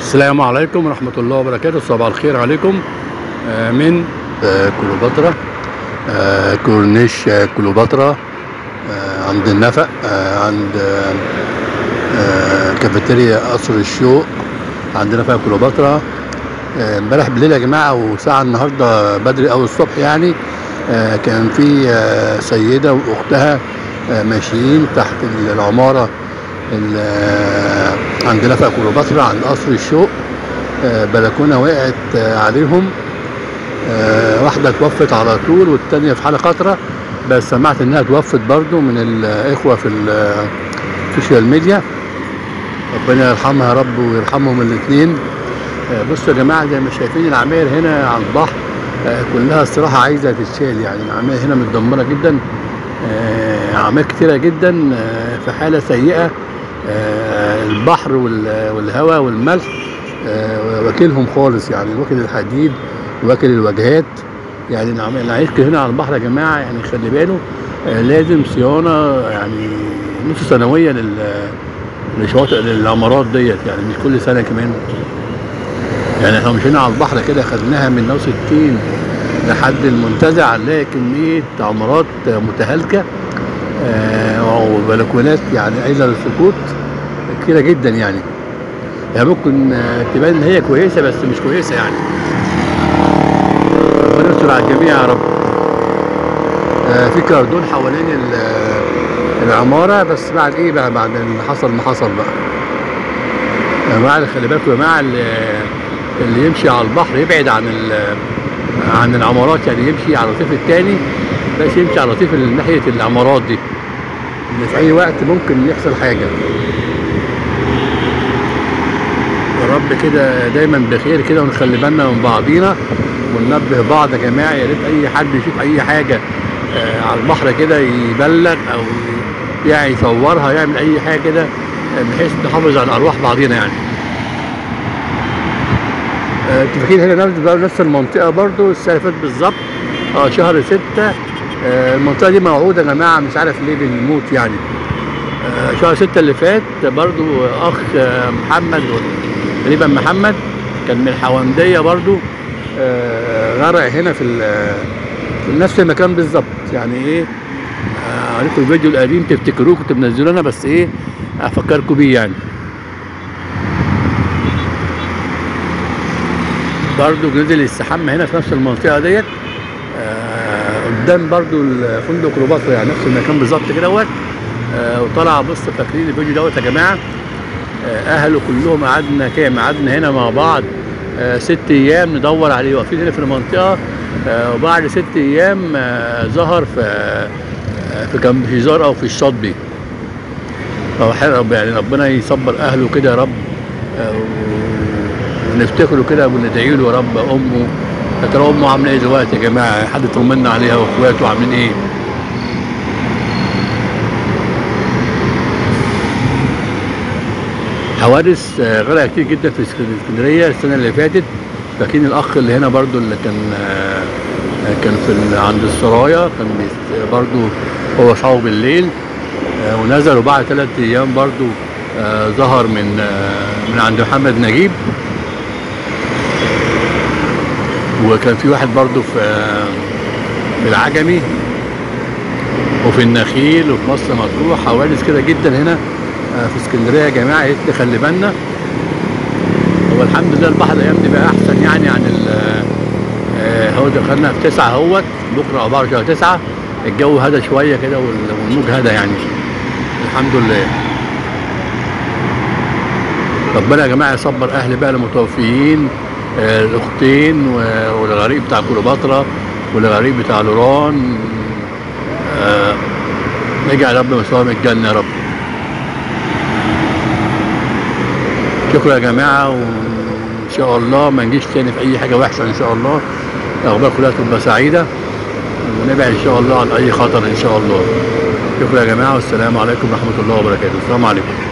السلام عليكم ورحمة الله وبركاته صباح الخير عليكم آه، من آه، كليوباترا آه، كورنيش آه، كليوباترا آه، عند النفق آه، عند آه، آه، كافيتيريا قصر الشوق عند نفق كليوباترا آه، امبارح بالليل يا جماعة وساعة النهاردة بدري أوي الصبح يعني آه، كان في آه، سيدة وأختها آه، ماشيين تحت العمارة ال- آه، عند نفق كليوباترا عند قصر الشوق آه، بلكونة وقعت آه، عليهم آه، واحدة توفت على طول والتانية في حالة خطرة بس سمعت انها توفت برضو من الاخوة في ال- السوشيال ميديا ربنا يرحمها يا رب ويرحمهم الاثنين بصوا يا جماعة زي ما شايفين العماير هنا على البحر آه، كلها الصراحة عايزة تتشال يعني العماير هنا متدمرة جدا آه، عماير كتيرة جدا آه، في حالة سيئة آه، البحر وال- والهواء والملح آه، واكلهم خالص يعني واكل الحديد واكل الواجهات يعني العم- العيش هنا على البحر يا جماعه يعني خلي باله آه، لازم صيانه يعني نص سنويه لل لشواطئ للعمارات ديت يعني مش كل سنه كمان يعني احنا مشينا على البحر كده خدناها من ناو 60 لحد المنتزه هنلاقي كميه عمارات متهالكه آه، وبلكونات يعني قايله للسقوط كتيره جدا يعني يعني ممكن آه، تبان ان هي كويسه بس مش كويسه يعني ربنا يستر على الجميع يا رب آه، في كاردون حوالين ال- العماره بس بعد ايه بقى بعد اللي حصل ما حصل بقى يا جماعه خلي بالكم يا جماعه اللي, اللي يمشي على البحر يبعد عن ال- عن العمارات يعني يمشي على الرصيف الثاني بس يمشي على الرصيف اللي ناحيه العمارات دي ان في اي وقت ممكن يحصل حاجه يا رب كده دايما بخير كده ونخلي بالنا من بعضينا وننبه بعض يا جماعه يا ريت اي حد يشوف اي حاجه آه، على البحر كده يبلغ او يعني يصورها يعمل اي حاجه كده آه، بحيث نحافظ على ارواح بعضينا يعني آه، انتوا فاكرين هنا نفس بقى نفس المنطقه برضو السنه اللي فاتت بالظبط اه شهر ستة آه، المنطقه دي موعوده يا جماعه مش عارف ليه بنموت يعني آه، شهر ستة اللي فات برضو اخ آه، محمد تقريبا محمد كان من الحوامديه برضو آه، غرق هنا في ال- في نفس المكان بالظبط يعني ايه آه، عليكم الفيديو القديم تفتكروه كنت منزله انا بس ايه افكركم بيه يعني برضو نزل السحام هنا في نفس المنطقه ديت آه، قدام برضو الفندق كليوباترا يعني نفس المكان بالظبط كده دوت آه، وطلع بص فاكرين الفيديو دوت يا جماعه آه، اهله كلهم قعدنا كام قعدنا هنا مع بعض آه، ست ايام ندور عليه واقفين هنا في المنطقه آه، وبعد ست ايام آه، ظهر في آه، في كامب هزار او في الشاطبي رب يعني ربنا يصبر اهله كده يا رب آه، ونفتكره كده وندعي له يا رب امه يا ترى امه عامله ايه دلوقتي يا جماعه حد يطمنا عليها واخواته عاملين ايه حوادث آه، غرق كتير جدا في اسكندريه السنه اللي فاتت فاكرين الاخ اللي هنا برضو اللي كان آه، آه، كان في ال- عند السرايا كان بيس- برضو هو صحابه بالليل آه، ونزل وبعد ثلاث ايام برضو آه، ظهر من آه، من عند محمد نجيب وكان في واحد برضو في آه، في العجمي وفي النخيل وفي مصر مطروح حوادث كده جدا هنا آه، في اسكندريه يا جماعه يا ريت نخلي بالنا هو الحمد لله البحر الايام دي بقى احسن يعني عن ال آه، هو دخلنا في تسعة اهوت بكره 14 9 الجو هدى شويه كده وال- والموج هدى يعني الحمد لله ربنا يا جماعه يصبر اهل بقى المتوفيين آه، الاختين و- والغريق بتاع كليوباترا والغريق بتاع لوران آه، نجعل رب مسواهم الجنه يا رب شكرا يا جماعه وان شاء الله ما نجيش تاني في اي حاجه وحشه ان شاء الله الاخبار كلها تبقى سعيده ونبعد ان شاء الله عن اي خطر ان شاء الله شكرا يا جماعه والسلام عليكم ورحمه الله وبركاته السلام عليكم